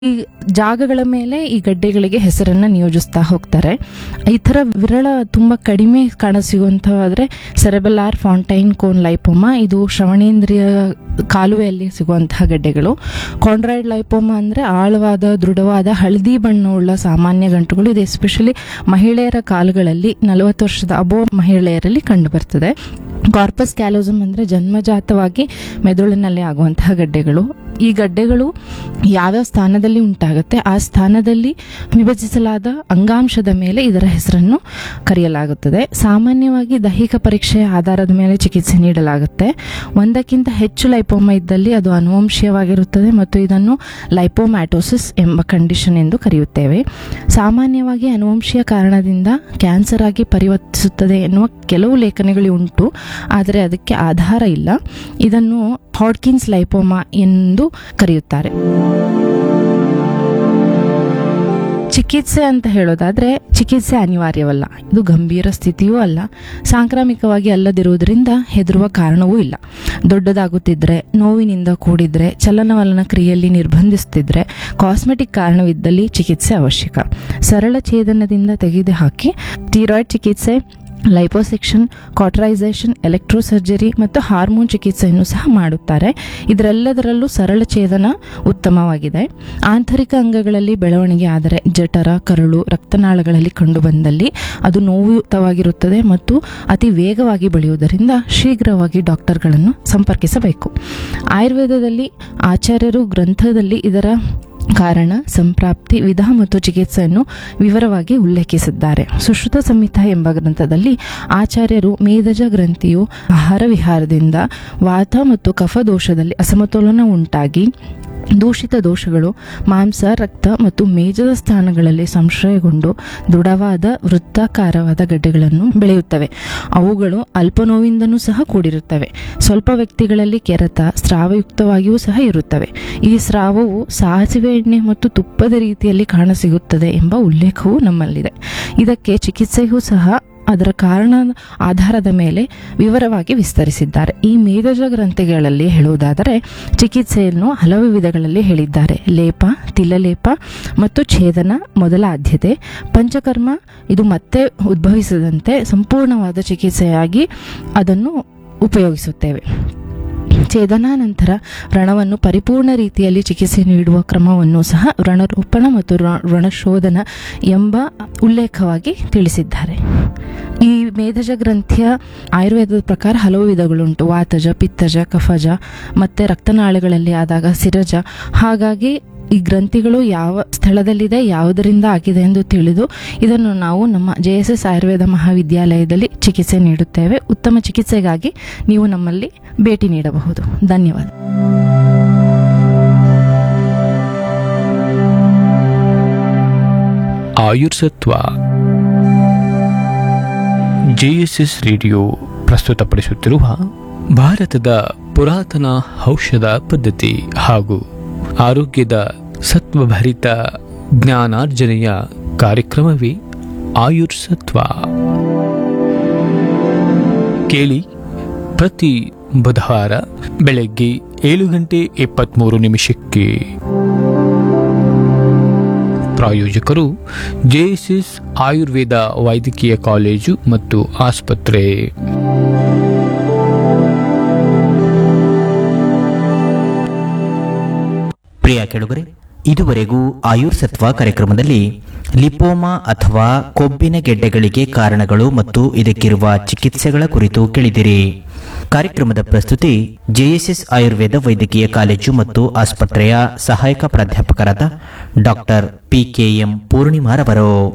ಈ ಜಾಗಗಳ ಮೇಲೆ ಈ ಗಡ್ಡೆಗಳಿಗೆ ಹೆಸರನ್ನ ನಿಯೋಜಿಸ್ತಾ ಹೋಗ್ತಾರೆ ಈ ಥರ ವಿರಳ ತುಂಬ ಕಡಿಮೆ ಕಾಣಸಿಗುವಂಥವಾದ್ರೆ ಸೆರೆಬೆಲಾರ್ ಫಾಂಟೈನ್ ಕೋನ್ ಲೈಪೋಮಾ ಇದು ಶ್ರವಣೇಂದ್ರಿಯ ಕಾಲುವೆಯಲ್ಲಿ ಸಿಗುವಂತಹ ಗಡ್ಡೆಗಳು ಕಾಂಡ್ರಾಯ್ಡ್ ಲೈಪೋಮಾ ಅಂದರೆ ಆಳವಾದ ದೃಢವಾದ ಹಳದಿ ಬಣ್ಣವುಳ್ಳ ಸಾಮಾನ್ಯ ಗಂಟುಗಳು ಇದು ಎಸ್ಪೆಷಲಿ ಮಹಿಳೆಯರ ಕಾಲುಗಳಲ್ಲಿ ನಲವತ್ತು ವರ್ಷದ ಅಬೋ ಮಹಿಳೆಯರಲ್ಲಿ ಕಂಡುಬರ್ತದೆ ಕಾರ್ಪಸ್ ಕ್ಯಾಲೋಸಮ್ ಅಂದರೆ ಜನ್ಮಜಾತವಾಗಿ ಮೆದುಳಿನಲ್ಲಿ ಆಗುವಂತಹ ಗಡ್ಡೆಗಳು ಈ ಗಡ್ಡೆಗಳು ಯಾವ್ಯಾವ ಸ್ಥಾನದಲ್ಲಿ ಉಂಟಾಗುತ್ತೆ ಆ ಸ್ಥಾನದಲ್ಲಿ ವಿಭಜಿಸಲಾದ ಅಂಗಾಂಶದ ಮೇಲೆ ಇದರ ಹೆಸರನ್ನು ಕರೆಯಲಾಗುತ್ತದೆ ಸಾಮಾನ್ಯವಾಗಿ ದೈಹಿಕ ಪರೀಕ್ಷೆಯ ಆಧಾರದ ಮೇಲೆ ಚಿಕಿತ್ಸೆ ನೀಡಲಾಗುತ್ತೆ ಒಂದಕ್ಕಿಂತ ಹೆಚ್ಚು ಲೈಪೋಮಾ ಇದ್ದಲ್ಲಿ ಅದು ಅನುವಂಶೀಯವಾಗಿರುತ್ತದೆ ಮತ್ತು ಇದನ್ನು ಲೈಪೋಮ್ಯಾಟೋಸಿಸ್ ಎಂಬ ಕಂಡೀಷನ್ ಎಂದು ಕರೆಯುತ್ತೇವೆ ಸಾಮಾನ್ಯವಾಗಿ ಅನುವಂಶೀಯ ಕಾರಣದಿಂದ ಕ್ಯಾನ್ಸರ್ ಆಗಿ ಪರಿವರ್ತಿಸುತ್ತದೆ ಎನ್ನುವ ಕೆಲವು ಲೇಖನಗಳು ಉಂಟು ಆದರೆ ಅದಕ್ಕೆ ಆಧಾರ ಇಲ್ಲ ಇದನ್ನು ಹಾಡ್ಕಿನ್ಸ್ ಲೈಪೋಮಾ ಎಂದು ಕರೆಯುತ್ತಾರೆ ಚಿಕಿತ್ಸೆ ಅಂತ ಹೇಳೋದಾದ್ರೆ ಚಿಕಿತ್ಸೆ ಅನಿವಾರ್ಯವಲ್ಲ ಇದು ಗಂಭೀರ ಸ್ಥಿತಿಯೂ ಅಲ್ಲ ಸಾಂಕ್ರಾಮಿಕವಾಗಿ ಅಲ್ಲದಿರುವುದರಿಂದ ಹೆದರುವ ಕಾರಣವೂ ಇಲ್ಲ ದೊಡ್ಡದಾಗುತ್ತಿದ್ರೆ ನೋವಿನಿಂದ ಕೂಡಿದ್ರೆ ಚಲನವಲನ ಕ್ರಿಯೆಯಲ್ಲಿ ನಿರ್ಬಂಧಿಸುತ್ತಿದ್ರೆ ಕಾಸ್ಮೆಟಿಕ್ ಕಾರಣವಿದ್ದಲ್ಲಿ ಚಿಕಿತ್ಸೆ ಅವಶ್ಯಕ ಸರಳ ಛೇದನದಿಂದ ತೆಗೆದುಹಾಕಿ ಥೀರಾಯ್ಡ್ ಚಿಕಿತ್ಸೆ ಲೈಪೋಸೆಕ್ಷನ್ ಕಾಟ್ರೈಸೇಷನ್ ಎಲೆಕ್ಟ್ರೋಸರ್ಜರಿ ಮತ್ತು ಹಾರ್ಮೋನ್ ಚಿಕಿತ್ಸೆಯನ್ನು ಸಹ ಮಾಡುತ್ತಾರೆ ಇದರೆಲ್ಲದರಲ್ಲೂ ಸರಳ ಛೇದನ ಉತ್ತಮವಾಗಿದೆ ಆಂತರಿಕ ಅಂಗಗಳಲ್ಲಿ ಬೆಳವಣಿಗೆ ಆದರೆ ಜಠರ ಕರುಳು ರಕ್ತನಾಳಗಳಲ್ಲಿ ಕಂಡುಬಂದಲ್ಲಿ ಅದು ನೋವುಯುತವಾಗಿರುತ್ತದೆ ಮತ್ತು ಅತಿ ವೇಗವಾಗಿ ಬೆಳೆಯುವುದರಿಂದ ಶೀಘ್ರವಾಗಿ ಡಾಕ್ಟರ್ಗಳನ್ನು ಸಂಪರ್ಕಿಸಬೇಕು ಆಯುರ್ವೇದದಲ್ಲಿ ಆಚಾರ್ಯರು ಗ್ರಂಥದಲ್ಲಿ ಇದರ ಕಾರಣ ಸಂಪ್ರಾಪ್ತಿ ವಿಧ ಮತ್ತು ಚಿಕಿತ್ಸೆಯನ್ನು ವಿವರವಾಗಿ ಉಲ್ಲೇಖಿಸಿದ್ದಾರೆ ಸುಶ್ರುತ ಸಂಹಿತ ಎಂಬ ಗ್ರಂಥದಲ್ಲಿ ಆಚಾರ್ಯರು ಮೇದಜ ಗ್ರಂಥಿಯು ಆಹಾರ ವಿಹಾರದಿಂದ ವಾತ ಮತ್ತು ಕಫ ದೋಷದಲ್ಲಿ ಅಸಮತೋಲನ ಉಂಟಾಗಿ ದೂಷಿತ ದೋಷಗಳು ಮಾಂಸ ರಕ್ತ ಮತ್ತು ಮೇಜದ ಸ್ಥಾನಗಳಲ್ಲಿ ಸಂಶಯಗೊಂಡು ದೃಢವಾದ ವೃತ್ತಾಕಾರವಾದ ಗಡ್ಡೆಗಳನ್ನು ಬೆಳೆಯುತ್ತವೆ ಅವುಗಳು ಅಲ್ಪ ನೋವಿಂದನೂ ಸಹ ಕೂಡಿರುತ್ತವೆ ಸ್ವಲ್ಪ ವ್ಯಕ್ತಿಗಳಲ್ಲಿ ಕೆರೆತ ಸ್ರಾವಯುಕ್ತವಾಗಿಯೂ ಸಹ ಇರುತ್ತವೆ ಈ ಸ್ರಾವವು ಸಾಸಿವೆ ಎಣ್ಣೆ ಮತ್ತು ತುಪ್ಪದ ರೀತಿಯಲ್ಲಿ ಕಾಣಸಿಗುತ್ತದೆ ಎಂಬ ಉಲ್ಲೇಖವೂ ನಮ್ಮಲ್ಲಿದೆ ಇದಕ್ಕೆ ಚಿಕಿತ್ಸೆಯೂ ಸಹ ಅದರ ಕಾರಣ ಆಧಾರದ ಮೇಲೆ ವಿವರವಾಗಿ ವಿಸ್ತರಿಸಿದ್ದಾರೆ ಈ ಮೇದಜ ಗ್ರಂಥಿಗಳಲ್ಲಿ ಹೇಳುವುದಾದರೆ ಚಿಕಿತ್ಸೆಯನ್ನು ಹಲವು ವಿಧಗಳಲ್ಲಿ ಹೇಳಿದ್ದಾರೆ ಲೇಪ ತಿಲಲೇಪ ಮತ್ತು ಛೇದನ ಮೊದಲ ಆದ್ಯತೆ ಪಂಚಕರ್ಮ ಇದು ಮತ್ತೆ ಉದ್ಭವಿಸದಂತೆ ಸಂಪೂರ್ಣವಾದ ಚಿಕಿತ್ಸೆಯಾಗಿ ಅದನ್ನು ಉಪಯೋಗಿಸುತ್ತೇವೆ ಛೇದನಾ ನಂತರ ವ್ರಣವನ್ನು ಪರಿಪೂರ್ಣ ರೀತಿಯಲ್ಲಿ ಚಿಕಿತ್ಸೆ ನೀಡುವ ಕ್ರಮವನ್ನು ಸಹ ವ್ರಣರೋಪಣ ಮತ್ತು ರ- ವ್ರಣಶೋಧನ ಎಂಬ ಉಲ್ಲೇಖವಾಗಿ ತಿಳಿಸಿದ್ದಾರೆ ಈ ಮೇಧಜ ಗ್ರಂಥಿಯ ಆಯುರ್ವೇದದ ಪ್ರಕಾರ ಹಲವು ವಿಧಗಳುಂಟು ವಾತಜ ಪಿತ್ತಜ ಕಫಜ ಮತ್ತು ರಕ್ತನಾಳಗಳಲ್ಲಿ ಆದಾಗ ಸಿರಜ ಹಾಗಾಗಿ ಈ ಗ್ರಂಥಿಗಳು ಯಾವ ಸ್ಥಳದಲ್ಲಿದೆ ಯಾವುದರಿಂದ ಆಗಿದೆ ಎಂದು ತಿಳಿದು ಇದನ್ನು ನಾವು ನಮ್ಮ ಜೆ ಎಸ್ ಎಸ್ ಆಯುರ್ವೇದ ಮಹಾವಿದ್ಯಾಲಯದಲ್ಲಿ ಚಿಕಿತ್ಸೆ ನೀಡುತ್ತೇವೆ ಉತ್ತಮ ಚಿಕಿತ್ಸೆಗಾಗಿ ನೀವು ನಮ್ಮಲ್ಲಿ ಭೇಟಿ ನೀಡಬಹುದು ಧನ್ಯವಾದ ಆಯುರ್ಸತ್ವ ಜೆಎಸ್ಎಸ್ ರೇಡಿಯೋ ಪ್ರಸ್ತುತಪಡಿಸುತ್ತಿರುವ ಭಾರತದ ಪುರಾತನ ಔಷಧ ಪದ್ಧತಿ ಹಾಗೂ ಆರೋಗ್ಯದ ಸತ್ವಭರಿತ ಜ್ಞಾನಾರ್ಜನೆಯ ಕಾರ್ಯಕ್ರಮವೇ ಆಯುರ್ಸತ್ವ ಕೇಳಿ ಪ್ರತಿ ಬುಧವಾರ ಬೆಳಗ್ಗೆ ಏಳು ಗಂಟೆ ಇಪ್ಪತ್ತ್ಮೂರು ನಿಮಿಷಕ್ಕೆ ಪ್ರಾಯೋಜಕರು ಜೆಎಸ್ಎಸ್ ಆಯುರ್ವೇದ ವೈದ್ಯಕೀಯ ಕಾಲೇಜು ಮತ್ತು ಆಸ್ಪತ್ರೆ ಪ್ರಿಯ ಕೆಳುಗರೆ ಇದುವರೆಗೂ ಆಯುರ್ಸತ್ವ ಕಾರ್ಯಕ್ರಮದಲ್ಲಿ ಲಿಪೋಮಾ ಅಥವಾ ಕೊಬ್ಬಿನ ಗೆಡ್ಡೆಗಳಿಗೆ ಕಾರಣಗಳು ಮತ್ತು ಇದಕ್ಕಿರುವ ಚಿಕಿತ್ಸೆಗಳ ಕುರಿತು ಕೇಳಿದಿರಿ ಕಾರ್ಯಕ್ರಮದ ಪ್ರಸ್ತುತಿ ಜೆಎಸ್ಎಸ್ ಆಯುರ್ವೇದ ವೈದ್ಯಕೀಯ ಕಾಲೇಜು ಮತ್ತು ಆಸ್ಪತ್ರೆಯ ಸಹಾಯಕ ಪ್ರಾಧ್ಯಾಪಕರಾದ ಡಾಕ್ಟರ್ ಪಿಕೆಎಂ ಪೂರ್ಣಿಮಾರವರು